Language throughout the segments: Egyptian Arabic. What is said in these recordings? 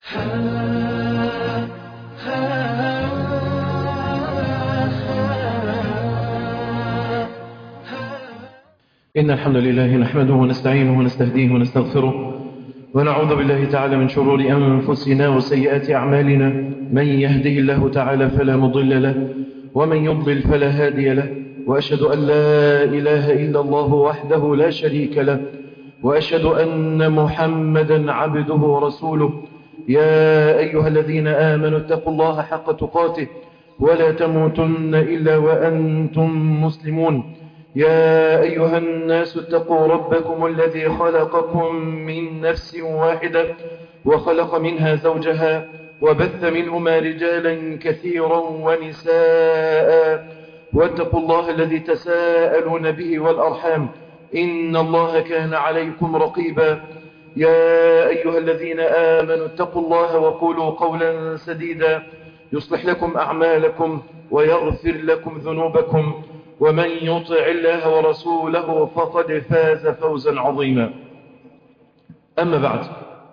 إن الحمد لله نحمده ونستعينه ونستهديه ونستغفره ونعوذ بالله تعالى من شرور أنفسنا وسيئات أعمالنا من يهده الله تعالى فلا مضل له ومن يضلل فلا هادي له وأشهد أن لا إله إلا الله وحده لا شريك له وأشهد أن محمدا عبده ورسوله يا أيها الذين آمنوا اتقوا الله حق تقاته ولا تموتن إلا وأنتم مسلمون يا أيها الناس اتقوا ربكم الذي خلقكم من نفس واحدة وخلق منها زوجها وبث منهما رجالا كثيرا ونساء واتقوا الله الذي تساءلون به والأرحام إن الله كان عليكم رقيبا يا أيها الذين آمنوا اتقوا الله وقولوا قولا سديدا يصلح لكم أعمالكم ويغفر لكم ذنوبكم ومن يطع الله ورسوله فقد فاز فوزا عظيما أما بعد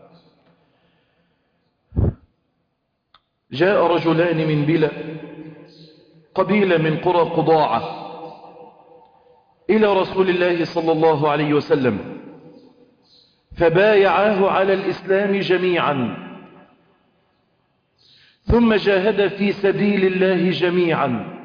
جاء رجلان من بلا قبيلة من قرى قضاعة إلى رسول الله صلى الله عليه وسلم فبايعاه على الإسلام جميعا ثم جاهد في سبيل الله جميعا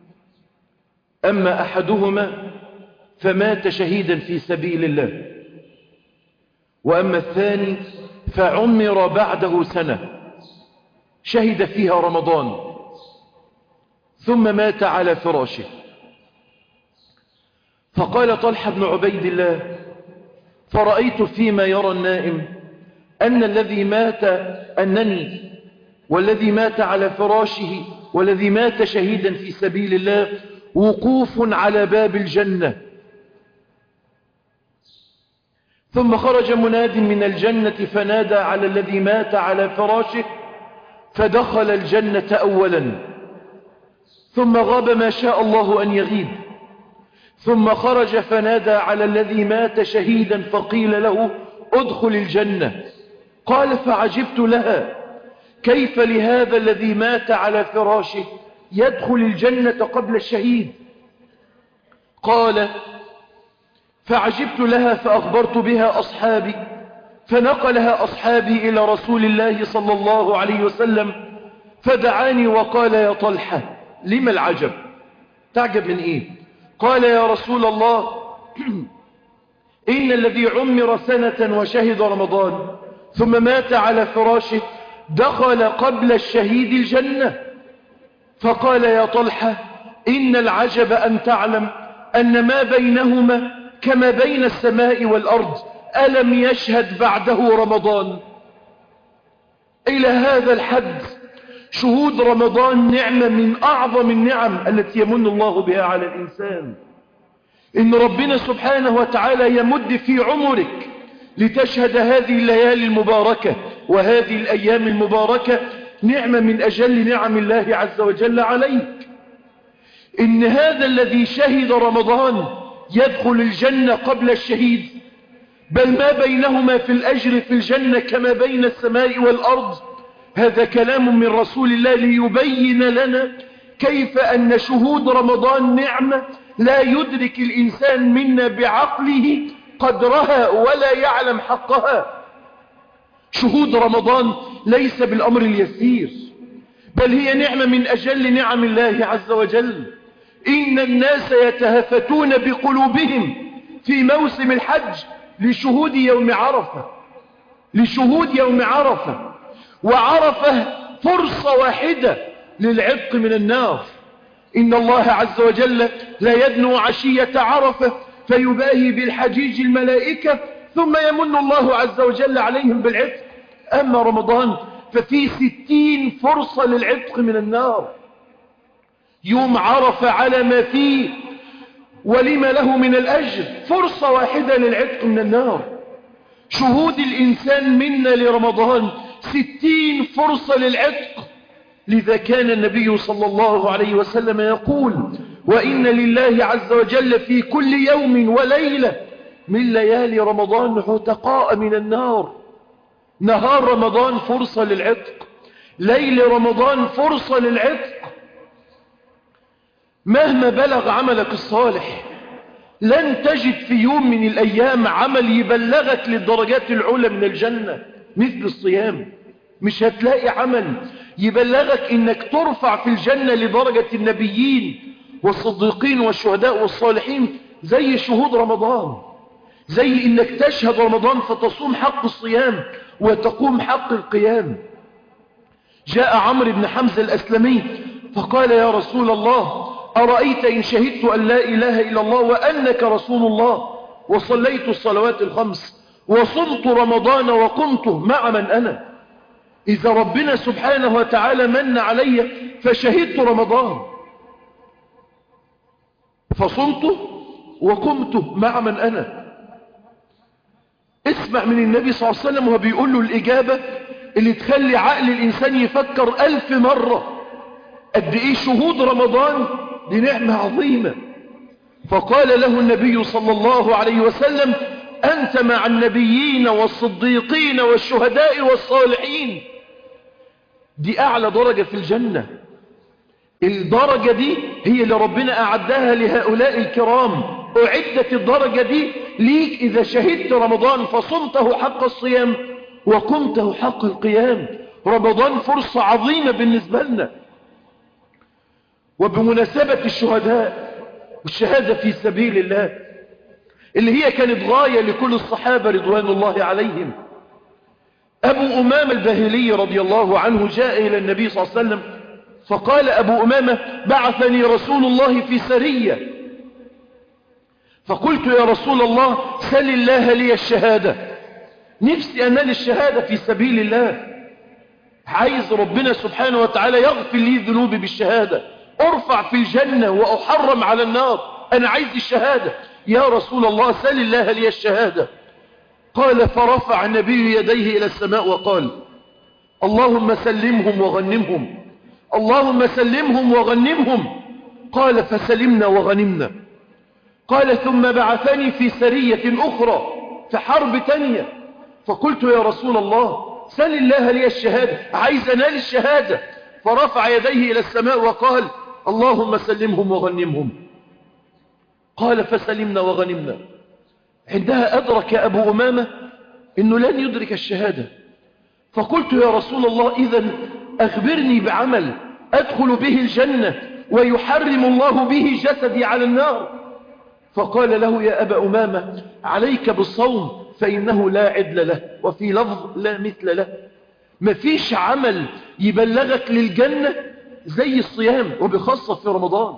أما أحدهما فمات شهيدا في سبيل الله وأما الثاني فعمر بعده سنة شهد فيها رمضان ثم مات على فراشه فقال طلحة بن عبيد الله فرأيت فيما يرى النائم أن الذي مات أنني والذي مات على فراشه والذي مات شهيدا في سبيل الله وقوف على باب الجنة ثم خرج مناد من الجنة فنادى على الذي مات على فراشه فدخل الجنة أولا ثم غاب ما شاء الله أن يغيب ثم خرج فنادى على الذي مات شهيدا فقيل له ادخل الجنة قال فعجبت لها كيف لهذا الذي مات على فراشه يدخل الجنة قبل الشهيد قال فعجبت لها فأخبرت بها أصحابي فنقلها أصحابي إلى رسول الله صلى الله عليه وسلم فدعاني وقال يا طلحة لما العجب تعجب من إيه قال يا رسول الله إن الذي عمر سنة وشهد رمضان ثم مات على فراشه دخل قبل الشهيد الجنة فقال يا طلحة إن العجب أن تعلم أن ما بينهما كما بين السماء والأرض ألم يشهد بعده رمضان إلى هذا الحد شهود رمضان نعمة من أعظم النعم التي يمن الله بها على الإنسان إن ربنا سبحانه وتعالى يمد في عمرك لتشهد هذه الليالي المباركة وهذه الأيام المباركة نعمة من أجل نعم الله عز وجل عليك إن هذا الذي شهد رمضان يدخل الجنة قبل الشهيد بل ما بينهما في الأجر في الجنة كما بين السماء والأرض هذا كلام من رسول الله ليبين لنا كيف أن شهود رمضان نعمة لا يدرك الإنسان منا بعقله قدرها ولا يعلم حقها شهود رمضان ليس بالأمر اليسير بل هي نعمة من أجل نعم الله عز وجل إن الناس يتهفتون بقلوبهم في موسم الحج لشهود يوم عرفة لشهود يوم عرفة وعرفة فرصة واحدة للعتق من النار إن الله عز وجل لا يدنو عشية عرفة فيباهي بالحجيج الملائكة ثم يمن الله عز وجل عليهم بالعتق أما رمضان ففي ستين فرصة للعتق من النار يوم عرف على ما فيه ولما له من الأجر فرصة واحدة للعتق من النار شهود الإنسان منا لرمضان ستين فرصة للعتق لذا كان النبي صلى الله عليه وسلم يقول وإن لله عز وجل في كل يوم وليلة من ليالي رمضان عتقاء من النار نهار رمضان فرصة للعتق ليل رمضان فرصة للعتق مهما بلغ عملك الصالح لن تجد في يوم من الأيام عمل يبلغك للدرجات العلى من الجنة مثل الصيام مش هتلاقي عمل يبلغك انك ترفع في الجنة لدرجة النبيين والصديقين والشهداء والصالحين زي شهود رمضان زي انك تشهد رمضان فتصوم حق الصيام وتقوم حق القيام جاء عمرو بن حمزة الأسلمي فقال يا رسول الله أرأيت إن شهدت أن لا إله إلا الله وأنك رسول الله وصليت الصلوات الخمس وصمت رمضان وقمت مع من أنا إذا ربنا سبحانه وتعالى من علي فشهدت رمضان فصمت وقمت مع من أنا اسمع من النبي صلى الله عليه وسلم وهو بيقول له الإجابة اللي تخلي عقل الإنسان يفكر ألف مرة قد إيه شهود رمضان دي نعمة عظيمة فقال له النبي صلى الله عليه وسلم أنت مع النبيين والصديقين والشهداء والصالحين دي أعلى درجة في الجنة الدرجة دي هي اللي ربنا أعدها لهؤلاء الكرام أعدت الدرجة دي ليك إذا شهدت رمضان فصمته حق الصيام وقمته حق القيام رمضان فرصة عظيمة بالنسبة لنا وبمناسبة الشهداء والشهادة في سبيل الله اللي هي كانت غاية لكل الصحابة رضوان الله عليهم أبو أمام الباهلي رضي الله عنه جاء إلى النبي صلى الله عليه وسلم فقال أبو أمامة بعثني رسول الله في سرية فقلت يا رسول الله سل الله لي الشهادة نفسي أنال الشهادة في سبيل الله عايز ربنا سبحانه وتعالى يغفر لي ذنوبي بالشهادة ارفع في الجنة وأحرم على النار أنا عايز الشهادة يا رسول الله سل الله لي الشهادة قال فرفع النبي يديه إلى السماء وقال اللهم سلمهم وغنمهم اللهم سلمهم وغنمهم قال فسلمنا وغنمنا قال ثم بعثني في سرية أخرى في حرب تانية فقلت يا رسول الله سل الله لي الشهادة عايز أنال الشهادة فرفع يديه إلى السماء وقال اللهم سلمهم وغنمهم قال فسلمنا وغنمنا عندها أدرك أبو أمامة أنه لن يدرك الشهادة فقلت يا رسول الله إذا أخبرني بعمل أدخل به الجنة ويحرم الله به جسدي على النار فقال له يا أبا أمامة عليك بالصوم فإنه لا عدل له وفي لفظ لا مثل له مفيش عمل يبلغك للجنة زي الصيام وبخاصة في رمضان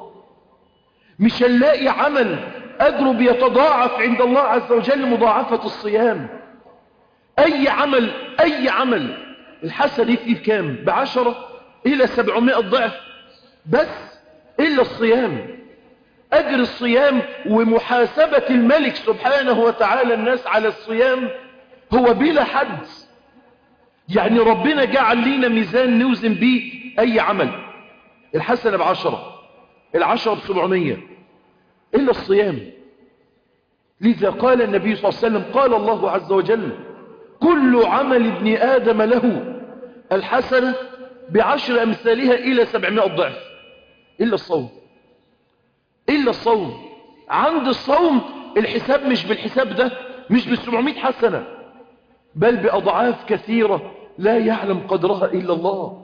مش هنلاقي عمل أجره بيتضاعف عند الله عز وجل مضاعفة الصيام أي عمل أي عمل الحسنة فيه بكام بعشرة إلى سبعمائة ضعف بس إلا الصيام أجر الصيام ومحاسبة الملك سبحانه وتعالى الناس على الصيام هو بلا حد يعني ربنا جعل لينا ميزان نوزن به أي عمل الحسنة بعشرة العشرة بسبعمية إلا الصيام لذا قال النبي صلى الله عليه وسلم قال الله عز وجل كل عمل ابن آدم له الحسنة بعشر أمثالها إلى سبعمائة ضعف إلا الصوم إلا الصوم عند الصوم الحساب مش بالحساب ده مش بالسبعمائة حسنة بل بأضعاف كثيرة لا يعلم قدرها إلا الله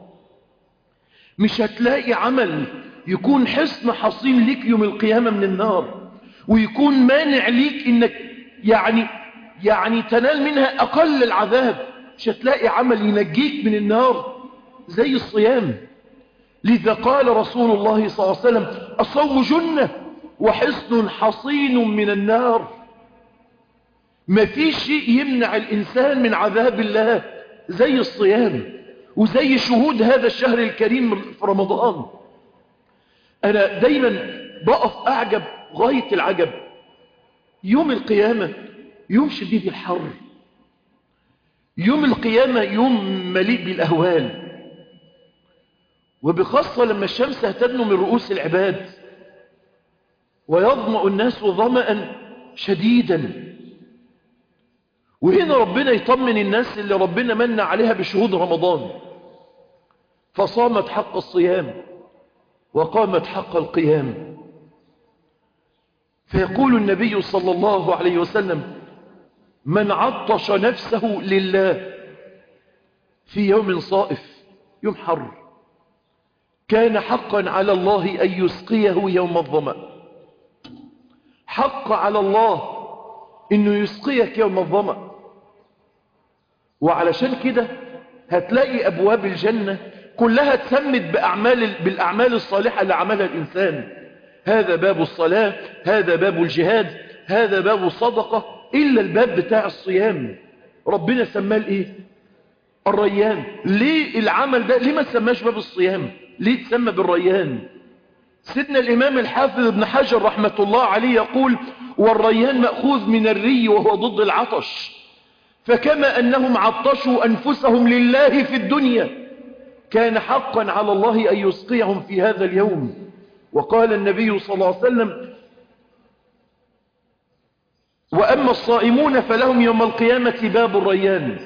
مش هتلاقي عمل يكون حصن حصين ليك يوم القيامة من النار ويكون مانع ليك انك يعني يعني تنال منها اقل العذاب مش هتلاقي عمل ينجيك من النار زي الصيام لذا قال رسول الله صلى الله عليه وسلم الصوم جنة وحصن حصين من النار ما في شيء يمنع الإنسان من عذاب الله زي الصيام وزي شهود هذا الشهر الكريم في رمضان أنا دايما بقف أعجب غاية العجب يوم القيامة يوم شديد الحر يوم القيامة يوم مليء بالأهوال وبخاصة لما الشمس هتدنو من رؤوس العباد ويظمأ الناس ظمأ شديدا وهنا ربنا يطمن الناس اللي ربنا من عليها بشهود رمضان فصامت حق الصيام وقامت حق القيام فيقول النبي صلى الله عليه وسلم من عطش نفسه لله في يوم صائف يوم حر كان حقا على الله أن يسقيه يوم الظمأ حق على الله انه يسقيك يوم الظمأ وعلشان كده هتلاقي ابواب الجنة كلها تسمت بأعمال بالأعمال الصالحة اللي عملها الإنسان هذا باب الصلاة هذا باب الجهاد هذا باب الصدقة إلا الباب بتاع الصيام ربنا سماه الايه الريان ليه العمل ده ليه ما سماش باب الصيام ليه تسمى بالريان سيدنا الإمام الحافظ ابن حجر رحمة الله عليه يقول والريان مأخوذ من الري وهو ضد العطش فكما أنهم عطشوا أنفسهم لله في الدنيا كان حقا على الله أن يسقيهم في هذا اليوم وقال النبي صلى الله عليه وسلم وأما الصائمون فلهم يوم القيامة باب الريان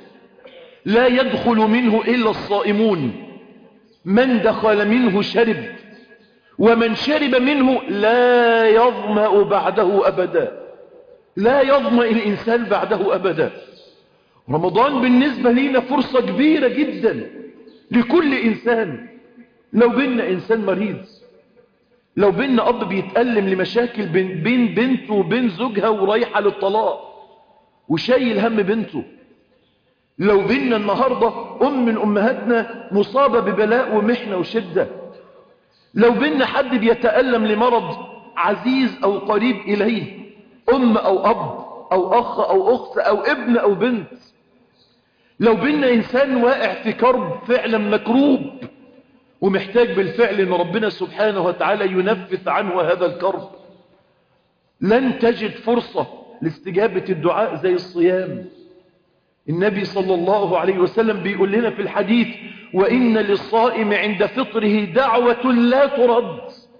لا يدخل منه إلا الصائمون من دخل منه شرب ومن شرب منه لا يظمأ بعده أبدا لا يظمأ الإنسان بعده أبدا رمضان بالنسبة لنا فرصة كبيرة جدا لكل إنسان لو بيننا إنسان مريض لو بيننا أب بيتألم لمشاكل بين, بين بنته وبين زوجها ورايحة للطلاق وشايل هم بنته لو بيننا النهاردة أم من أمهاتنا مصابة ببلاء ومحنة وشدة لو بيننا حد بيتألم لمرض عزيز أو قريب إليه أم أو أب أو أخ أو أخت أو ابن أو بنت لو بيننا إنسان واقع في كرب فعلا مكروب ومحتاج بالفعل أن ربنا سبحانه وتعالى ينفث عنه هذا الكرب لن تجد فرصة لاستجابة الدعاء زي الصيام النبي صلى الله عليه وسلم بيقول لنا في الحديث وإن للصائم عند فطره دعوة لا ترد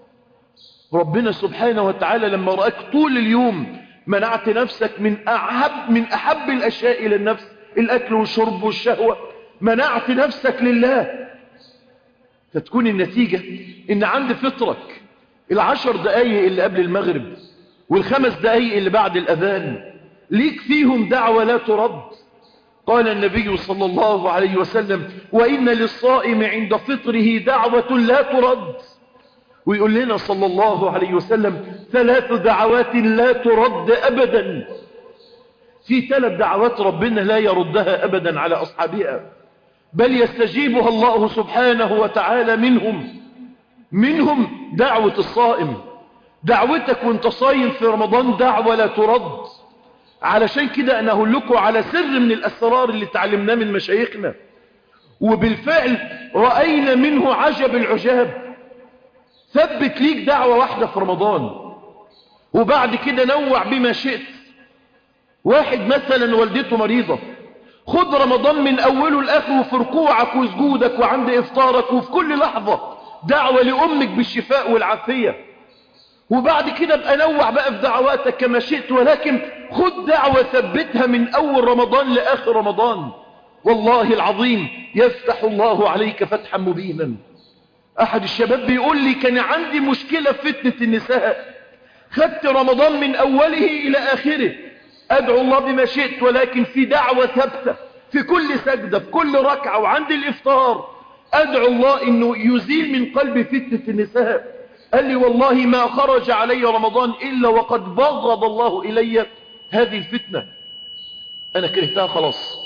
ربنا سبحانه وتعالى لما رأك طول اليوم منعت نفسك من أحب, من أحب الأشياء إلى النفس الأكل والشرب والشهوة منعت نفسك لله فتكون النتيجة إن عند فطرك العشر دقايق اللي قبل المغرب والخمس دقايق اللي بعد الأذان ليك فيهم دعوة لا ترد قال النبي صلى الله عليه وسلم وإن للصائم عند فطره دعوة لا ترد ويقول لنا صلى الله عليه وسلم ثلاث دعوات لا ترد أبدا في ثلاث دعوات ربنا لا يردها أبدا على أصحابها بل يستجيبها الله سبحانه وتعالى منهم منهم دعوة الصائم دعوتك وانت صايم في رمضان دعوة لا ترد علشان كده انا اقول لكم على سر من الاسرار اللي تعلمناه من مشايخنا وبالفعل رأينا منه عجب العجاب ثبت ليك دعوة واحدة في رمضان وبعد كده نوع بما شئت واحد مثلا والدته مريضة خد رمضان من اوله لاخره في ركوعك وسجودك وعند افطارك وفي كل لحظة دعوة لامك بالشفاء والعافية وبعد كده بقى نوع بقى في دعواتك كما شئت ولكن خد دعوة ثبتها من أول رمضان لآخر رمضان والله العظيم يفتح الله عليك فتحا مبينا أحد الشباب بيقول لي كان عندي مشكلة في فتنة النساء خدت رمضان من أوله إلى آخره أدعو الله بما شئت ولكن في دعوة ثابتة في كل سجدة في كل ركعة وعند الإفطار أدعو الله أنه يزيل من قلبي فتنة النساء قال لي والله ما خرج علي رمضان إلا وقد بغض الله إلي هذه الفتنة أنا كرهتها خلاص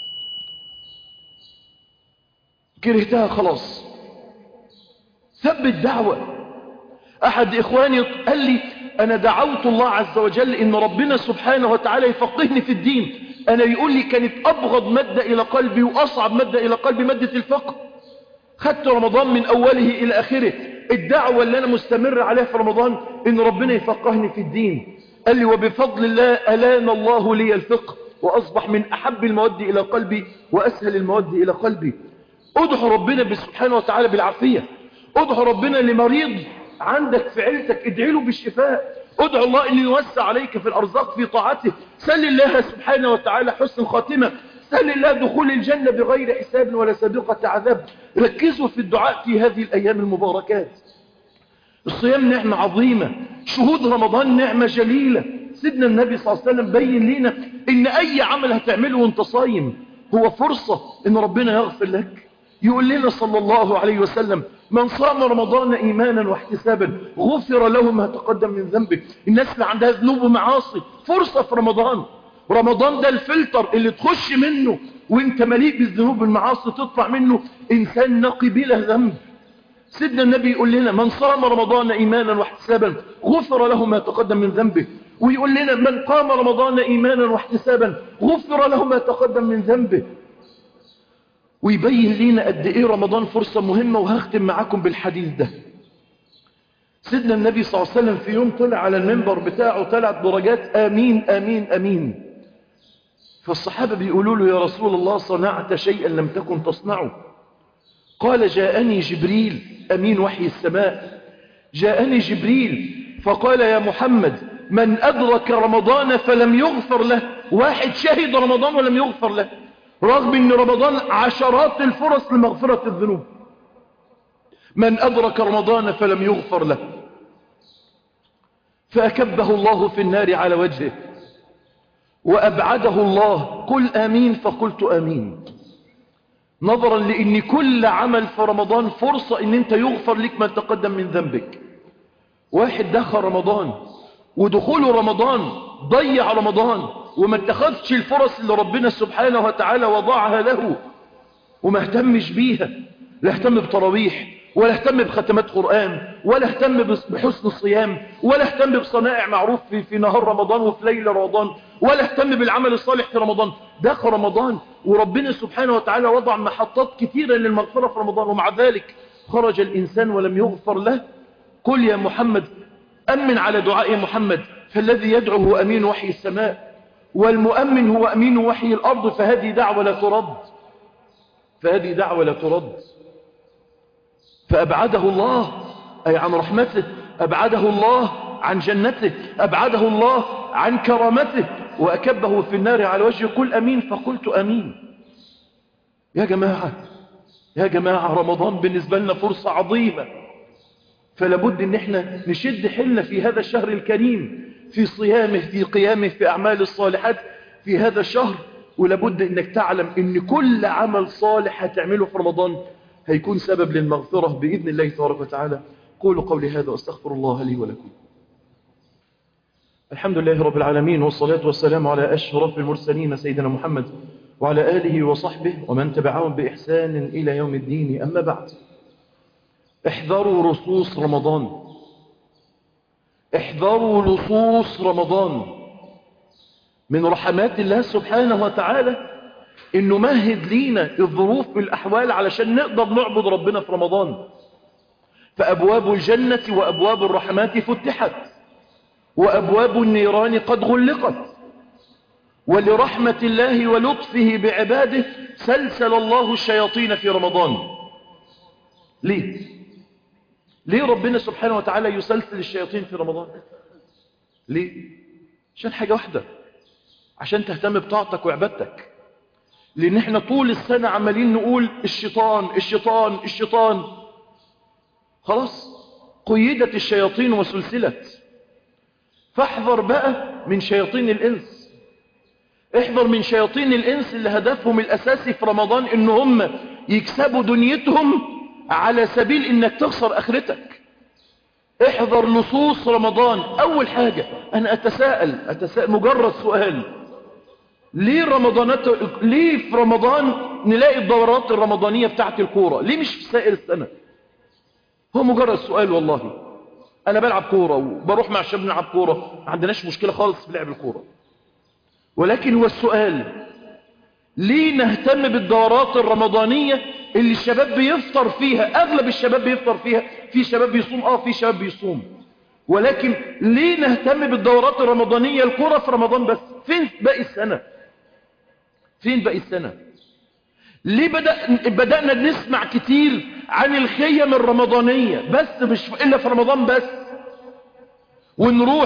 كرهتها خلاص ثبت دعوة أحد إخواني قال لي أنا دعوت الله عز وجل إن ربنا سبحانه وتعالى يفقهني في الدين أنا يقول لي كانت أبغض مادة إلى قلبي وأصعب مادة إلى قلبي مادة الفقه خدت رمضان من أوله إلى آخره الدعوة اللي أنا مستمر عليها في رمضان إن ربنا يفقهني في الدين قال لي وبفضل الله ألان الله لي الفقه وأصبح من أحب المواد إلى قلبي وأسهل المواد إلى قلبي ادعو ربنا سبحانه وتعالى بالعافية ادعو ربنا لمريض عندك في عيلتك ادعي له بالشفاء ادعو الله أن يوسع عليك في الأرزاق في طاعته سل الله سبحانه وتعالى حسن الخاتمة سل الله دخول الجنة بغير حساب ولا سابقة عذاب ركزوا في الدعاء في هذه الأيام المباركات الصيام نعمة عظيمة شهود رمضان نعمة جليلة سيدنا النبي صلى الله عليه وسلم بين لنا ان اي عمل هتعمله وانت صايم هو فرصة ان ربنا يغفر لك يقول لنا صلى الله عليه وسلم من صام رمضان ايمانا واحتسابا غفر له ما تقدم من ذنبه الناس اللي عندها ذنوب ومعاصي فرصة في رمضان رمضان ده الفلتر اللي تخش منه وانت مليء بالذنوب والمعاصي تطلع منه انسان نقي بلا ذنب سيدنا النبي يقول لنا من صام رمضان ايمانا واحتسابا غفر له ما تقدم من ذنبه ويقول لنا من قام رمضان ايمانا واحتسابا غفر له ما تقدم من ذنبه ويبين لنا قد ايه رمضان فرصة مهمة وهختم معاكم بالحديث ده سيدنا النبي صلى الله عليه وسلم في يوم طلع على المنبر بتاعه ثلاث درجات امين امين امين فالصحابة بيقولوا له يا رسول الله صنعت شيئا لم تكن تصنعه قال جاءني جبريل أمين وحي السماء جاءني جبريل فقال يا محمد من أدرك رمضان فلم يغفر له واحد شهد رمضان ولم يغفر له رغم أن رمضان عشرات الفرص لمغفرة الذنوب من أدرك رمضان فلم يغفر له فأكبه الله في النار على وجهه وأبعده الله قل آمين فقلت آمين نظرا لأن كل عمل في رمضان فرصة أن أنت يغفر لك ما تقدم من ذنبك واحد دخل رمضان ودخوله رمضان ضيع رمضان وما اتخذش الفرص اللي ربنا سبحانه وتعالى وضعها له وما اهتمش بيها لا اهتم بتراويح ولا اهتم بختمات قرآن ولا اهتم بحسن الصيام ولا اهتم بصنائع معروف في, في نهار رمضان وفي ليل رمضان ولا اهتم بالعمل الصالح في رمضان دخل رمضان وربنا سبحانه وتعالى وضع محطات كثيرة للمغفرة في رمضان ومع ذلك خرج الإنسان ولم يغفر له قل يا محمد أمن على دعاء محمد فالذي يدعو هو أمين وحي السماء والمؤمن هو أمين وحي الأرض فهذه دعوة لا ترد فهذه دعوة لا ترد فأبعده الله أي عن رحمته أبعده الله عن جنته أبعده الله عن كرامته وأكبه في النار على وجه كل أمين فقلت أمين يا جماعة يا جماعة رمضان بالنسبة لنا فرصة عظيمة فلابد ان احنا نشد حلنا في هذا الشهر الكريم في صيامه في قيامه في أعمال الصالحات في هذا الشهر ولابد انك تعلم ان كل عمل صالح هتعمله في رمضان هيكون سبب للمغفرة بإذن الله تبارك وتعالى قولوا قولي هذا واستغفر الله لي ولكم الحمد لله رب العالمين والصلاة والسلام على أشرف المرسلين سيدنا محمد وعلى آله وصحبه ومن تبعهم بإحسان إلى يوم الدين أما بعد احذروا رصوص رمضان احذروا لصوص رمضان من رحمات الله سبحانه وتعالى انه مهد لينا الظروف والأحوال علشان نقدر نعبد ربنا في رمضان فأبواب الجنة وأبواب الرحمات فتحت وأبواب النيران قد غلقت ولرحمة الله ولطفه بعباده سلسل الله الشياطين في رمضان ليه ليه ربنا سبحانه وتعالى يسلسل الشياطين في رمضان ليه عشان حاجة واحدة عشان تهتم بطاعتك وعبادتك لان احنا طول السنة عمالين نقول الشيطان الشيطان الشيطان خلاص قيدت الشياطين وسلسلت فاحذر بقى من شياطين الانس احذر من شياطين الانس اللي هدفهم الاساسي في رمضان ان هم يكسبوا دنيتهم على سبيل انك تخسر اخرتك احذر لصوص رمضان اول حاجة انا اتساءل اتساءل مجرد سؤال ليه رمضانات ليه في رمضان نلاقي الدورات الرمضانية بتاعت الكورة ليه مش في سائر السنة هو مجرد سؤال والله انا بلعب كورة وبروح مع الشباب نلعب كورة ما عندناش مشكلة خالص في لعب الكورة ولكن هو السؤال ليه نهتم بالدورات الرمضانية اللي الشباب بيفطر فيها اغلب الشباب بيفطر فيها في شباب بيصوم اه في شباب بيصوم ولكن ليه نهتم بالدورات الرمضانية الكرة في رمضان بس فين باقي السنة فين باقي السنة ليه بدأ بدأنا نسمع كتير عن الخيم الرمضانية بس مش إلا في رمضان بس ونروح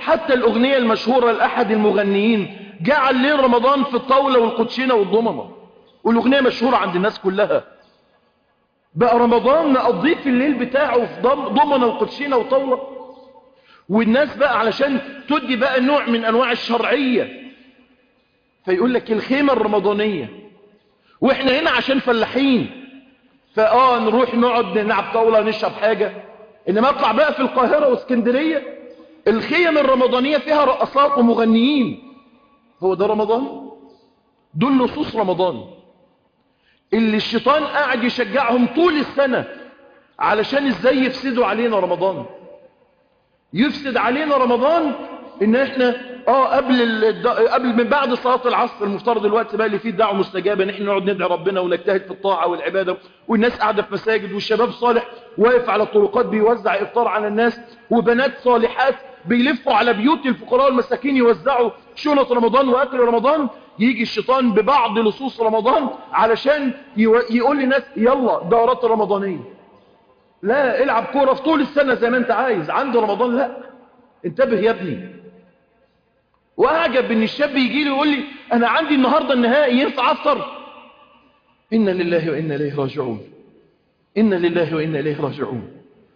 حتى الأغنية المشهورة لأحد المغنيين جعل ليل رمضان في الطاولة والقدشينة والضمنة والأغنية مشهورة عند الناس كلها بقى رمضان نقضيه في الليل بتاعه في ضمنة وقدشينة وطاولة والناس بقى علشان تدي بقى نوع من أنواع الشرعية فيقول لك الخيمة الرمضانية واحنا هنا عشان فلاحين فاه نروح نقعد نلعب طاولة نشرب حاجة انما اطلع بقى في القاهرة واسكندرية الخيم الرمضانية فيها رقصات ومغنيين هو ده رمضان دول نصوص رمضان اللي الشيطان قاعد يشجعهم طول السنة علشان ازاي يفسدوا علينا رمضان يفسد علينا رمضان ان احنا اه قبل الد... قبل من بعد صلاه العصر المفترض الوقت بقى اللي فيه دعوه مستجابه ان احنا نقعد ندعي ربنا ونجتهد في الطاعه والعباده والناس قاعده في مساجد والشباب صالح واقف على الطرقات بيوزع افطار على الناس وبنات صالحات بيلفوا على بيوت الفقراء والمساكين يوزعوا شنط رمضان واكل رمضان يجي الشيطان ببعض لصوص رمضان علشان يو... يقول للناس يلا دورات رمضانيه لا العب كوره في طول السنه زي ما انت عايز عند رمضان لا انتبه يا ابني واعجب ان الشاب يجي لي ويقول لي انا عندي النهارده النهائي ينفع افطر انا لله وانا اليه راجعون انا لله وانا اليه راجعون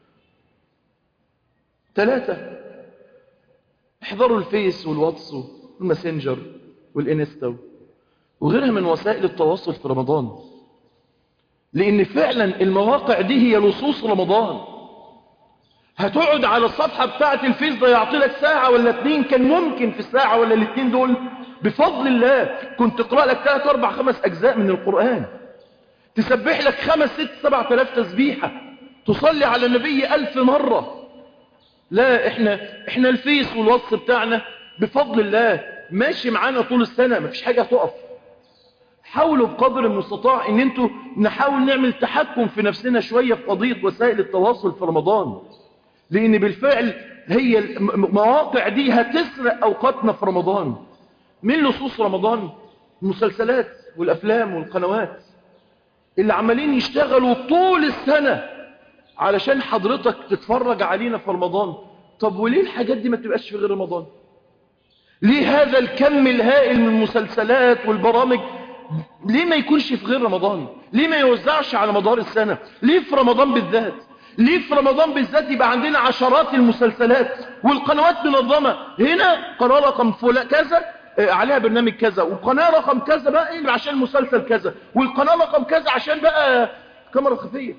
ثلاثة احضروا الفيس والواتس والماسنجر والانستا وغيرها من وسائل التواصل في رمضان لان فعلا المواقع دي هي لصوص رمضان هتقعد على الصفحة بتاعة الفيس ده يعطي لك ساعة ولا اتنين كان ممكن في الساعة ولا الاتنين دول بفضل الله كنت تقرأ لك تلات اربع خمس اجزاء من القرآن تسبح لك خمس ست سبع تلاف تسبيحة تصلي على النبي الف مرة لا احنا احنا الفيس والوصف بتاعنا بفضل الله ماشي معانا طول السنة مفيش حاجة تقف حاولوا بقدر المستطاع ان انتوا نحاول نعمل تحكم في نفسنا شوية في قضية وسائل التواصل في رمضان لان بالفعل هي المواقع دي هتسرق اوقاتنا في رمضان من لصوص رمضان المسلسلات والافلام والقنوات اللي عمالين يشتغلوا طول السنة علشان حضرتك تتفرج علينا في رمضان طب وليه الحاجات دي ما تبقاش في غير رمضان ليه هذا الكم الهائل من المسلسلات والبرامج ليه ما يكونش في غير رمضان ليه ما يوزعش على مدار السنة ليه في رمضان بالذات ليه في رمضان بالذات يبقى عندنا عشرات المسلسلات والقنوات منظمة هنا قناة رقم فلان كذا عليها برنامج كذا وقناة رقم كذا بقى عشان مسلسل كذا والقناة رقم كذا عشان بقى كاميرا خفية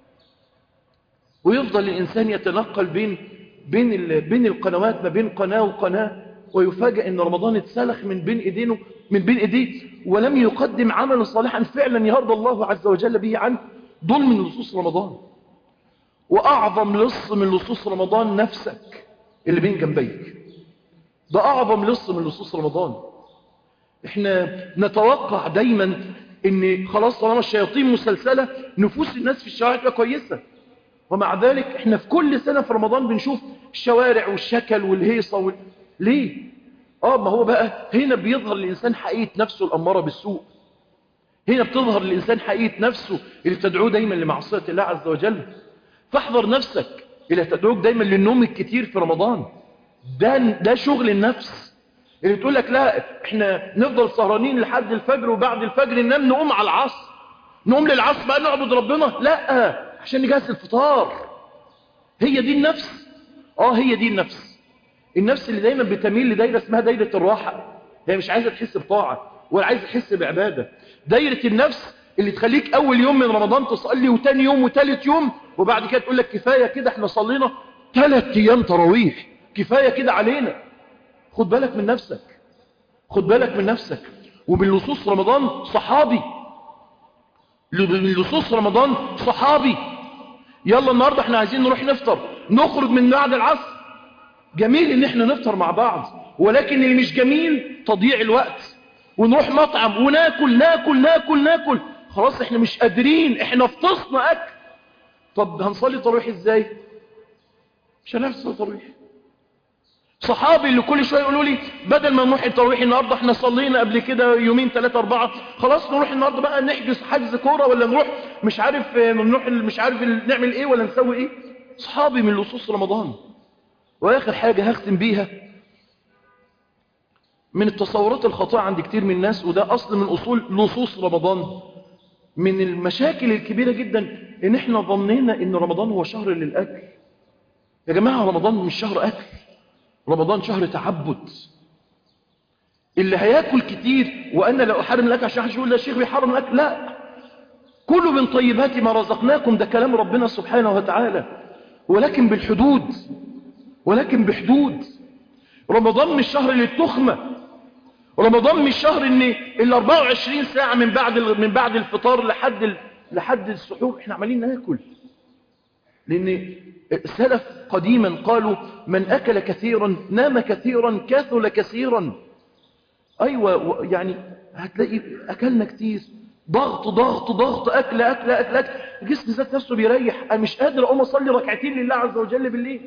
ويفضل الإنسان يتنقل بين بين بين القنوات ما بين قناة وقناة ويفاجئ ان رمضان اتسلخ من بين ايدينه من بين ايديه ولم يقدم عملا صالحا فعلا يرضى الله عز وجل به عنه دول من لصوص رمضان واعظم لص من لصوص رمضان نفسك اللي بين جنبيك ده اعظم لص من لصوص رمضان احنا نتوقع دايما ان خلاص طالما الشياطين مسلسلة نفوس الناس في الشوارع تبقى كويسة ومع ذلك احنا في كل سنة في رمضان بنشوف الشوارع والشكل والهيصة وال... ليه اه ما هو بقى هنا بيظهر الانسان حقيقة نفسه الامارة بالسوء هنا بتظهر الانسان حقيقة نفسه اللي تدعوه دايما لمعصية الله عز وجل فاحذر نفسك اللي تدعوك دايما للنوم الكتير في رمضان ده ده شغل النفس اللي تقول لك لا احنا نفضل سهرانين لحد الفجر وبعد الفجر ننام نقوم على العصر نقوم للعصر بقى نعبد ربنا لا عشان نجهز الفطار هي دي النفس اه هي دي النفس النفس اللي دايما بتميل لدايرة اسمها دايرة الراحة هي مش عايزة تحس بطاعة ولا عايزة تحس بعبادة دايرة النفس اللي تخليك اول يوم من رمضان تصلي وتاني يوم وتالت يوم وبعد كده تقول لك كفاية كده احنا صلينا ثلاث ايام تراويح كفاية كده علينا خد بالك من نفسك خد بالك من نفسك ومن لصوص رمضان صحابي من لصوص رمضان صحابي يلا النهاردة احنا عايزين نروح نفطر نخرج من بعد العصر جميل ان احنا نفطر مع بعض ولكن اللي مش جميل تضييع الوقت ونروح مطعم وناكل ناكل ناكل ناكل خلاص احنا مش قادرين احنا فطسنا اكل طب هنصلي تراويح ازاي مش هنعرف نصلي تراويح صحابي اللي كل شويه يقولوا لي بدل ما نروح التراويح النهارده احنا صلينا قبل كده يومين ثلاثه اربعه خلاص نروح النهارده بقى نحجز حجز كوره ولا نروح مش عارف نروح مش عارف نعمل ايه ولا نسوي ايه صحابي من لصوص رمضان واخر حاجه هختم بيها من التصورات الخاطئة عند كتير من الناس وده أصل من أصول نصوص رمضان من المشاكل الكبيرة جدا إن إحنا ظنينا إن رمضان هو شهر للأكل يا جماعة رمضان مش شهر أكل رمضان شهر تعبد اللي هياكل كتير وأنا لا أحرم الأكل عشان حد يقول لا الشيخ بيحرم الأكل لا كلوا من طيبات ما رزقناكم ده كلام ربنا سبحانه وتعالى ولكن بالحدود ولكن بحدود رمضان مش شهر للتخمة رمضان مش شهر ان ال 24 ساعة من بعد من بعد الفطار لحد ال... لحد السحور احنا عمالين ناكل لان السلف قديما قالوا من اكل كثيرا نام كثيرا كاثل كثيرا ايوه يعني هتلاقي اكلنا كتير ضغط ضغط ضغط اكل اكل اكل اكل الجسم ذات نفسه بيريح انا مش قادر اقوم اصلي ركعتين لله عز وجل بالليل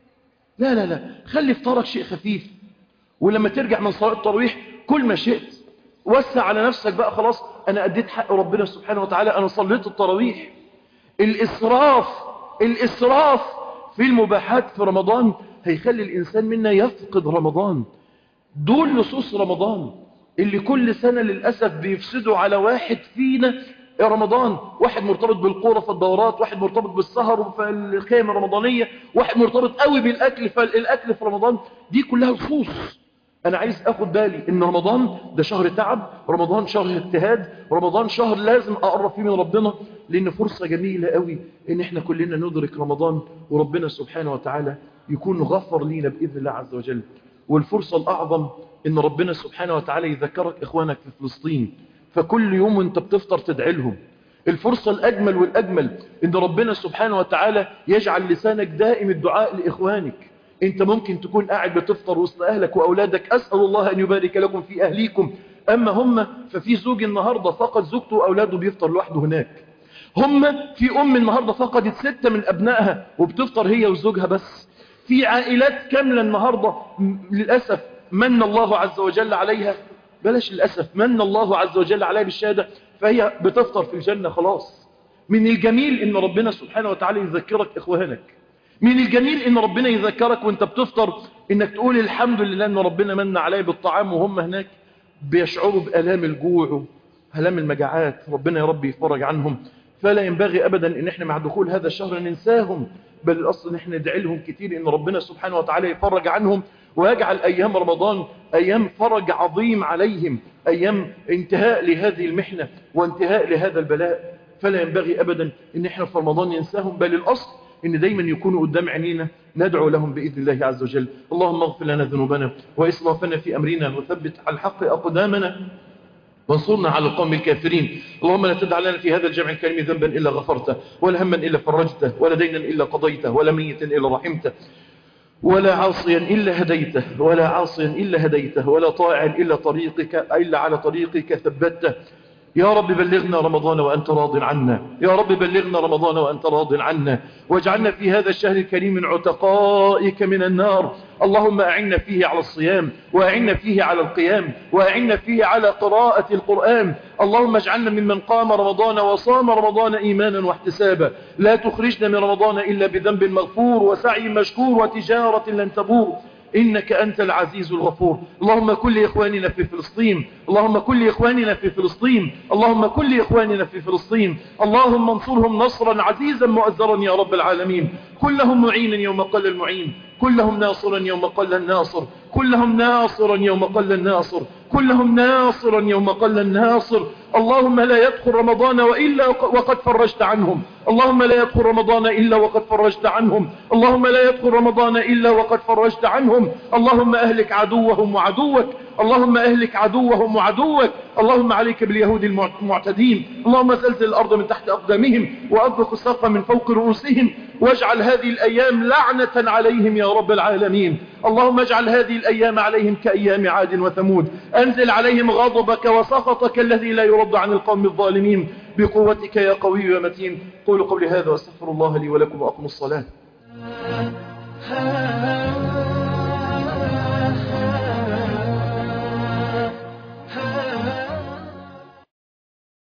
لا لا لا خلي فطارك شيء خفيف ولما ترجع من صلاة التراويح كل ما شئت وسع على نفسك بقى خلاص انا اديت حق ربنا سبحانه وتعالى انا صليت التراويح الاسراف الاسراف في المباحات في رمضان هيخلي الانسان منا يفقد رمضان دول نصوص رمضان اللي كل سنة للأسف بيفسدوا على واحد فينا يا رمضان واحد مرتبط بالقورة في الدورات واحد مرتبط بالسهر في الخيام الرمضانية واحد مرتبط قوي بالأكل فالأكل في رمضان دي كلها لصوص أنا عايز أخد بالي إن رمضان ده شهر تعب رمضان شهر اجتهاد رمضان شهر لازم أقرب فيه من ربنا لأن فرصة جميلة قوي إن إحنا كلنا ندرك رمضان وربنا سبحانه وتعالى يكون غفر لينا بإذن الله عز وجل والفرصة الأعظم إن ربنا سبحانه وتعالى يذكرك إخوانك في فلسطين فكل يوم أنت بتفطر تدعي لهم الفرصة الأجمل والأجمل إن ربنا سبحانه وتعالى يجعل لسانك دائم الدعاء لإخوانك أنت ممكن تكون قاعد بتفطر وسط أهلك وأولادك أسأل الله أن يبارك لكم في أهليكم أما هم ففي زوج النهاردة فقد زوجته وأولاده بيفطر لوحده هناك هم في أم النهاردة فقدت ستة من أبنائها وبتفطر هي وزوجها بس في عائلات كاملة النهاردة للأسف من الله عز وجل عليها بلاش للأسف من الله عز وجل عليها بالشهادة فهي بتفطر في الجنة خلاص من الجميل ان ربنا سبحانه وتعالى يذكرك اخوانك من الجميل ان ربنا يذكرك وانت بتفطر انك تقول الحمد لله ان ربنا من علي بالطعام وهم هناك بيشعروا بألام الجوع وألام المجاعات ربنا يا رب يفرج عنهم فلا ينبغي أبدا ان احنا مع دخول هذا الشهر ننساهم بل الأصل ان احنا ندعي لهم كتير ان ربنا سبحانه وتعالى يفرج عنهم ويجعل أيام رمضان أيام فرج عظيم عليهم أيام انتهاء لهذه المحنة وانتهاء لهذا البلاء فلا ينبغي أبدا ان احنا في رمضان ننساهم بل الأصل ان دايما يكونوا قدام عينينا ندعو لهم بإذن الله عز وجل اللهم اغفر لنا ذنوبنا وإسرافنا في أمرنا وثبت على الحق أقدامنا وانصرنا على القوم الكافرين اللهم لا تدع لنا في هذا الجمع الكريم ذنبا إلا غفرته ولا هما إلا فرجته ولا دينا إلا قضيته ولا ميتا إلا رحمته ولا عاصيا إلا هديته ولا عاصيا إلا هديته ولا طائعا إلا طريقك إلا على طريقك ثبته يا رب بلغنا رمضان وأنت راض عنا يا رب بلغنا رمضان وأنت راض عنا واجعلنا في هذا الشهر الكريم من عتقائك من النار اللهم أعنا فيه على الصيام وأعنا فيه على القيام وأعنا فيه على قراءة القرآن اللهم اجعلنا ممن قام رمضان وصام رمضان إيمانا واحتسابا لا تخرجنا من رمضان إلا بذنب مغفور وسعي مشكور وتجارة لن تبور إنك أنت العزيز الغفور اللهم كل إخواننا في فلسطين اللهم كل إخواننا في فلسطين اللهم كل إخواننا في فلسطين اللهم انصرهم نصرا عزيزا مؤزرا يا رب العالمين كلهم معينا يوم قل المعين كلهم ناصرا يوم قل الناصر كلهم ناصرا يوم قل الناصر كلهم ناصرا يوم قل الناصر اللهم لا يدخل رمضان وإلا وقد فرجت عنهم اللهم لا يدخل رمضان إلا وقد فرجت عنهم اللهم لا يدخل رمضان إلا وقد فرجت عنهم اللهم أهلك عدوهم وعدوك اللهم أهلك عدوهم وعدوك اللهم عليك باليهود المعتدين اللهم زلزل الأرض من تحت أقدامهم وأطبق السقف من فوق رؤوسهم واجعل هذه الأيام لعنة عليهم يا رب العالمين اللهم اجعل هذه الأيام عليهم كأيام عاد وثمود أنزل عليهم غضبك وسخطك الذي لا يرد عن القوم الظالمين بقوتك يا قوي يا متين قولوا قولي هذا واستغفر الله لي ولكم وأقم الصلاة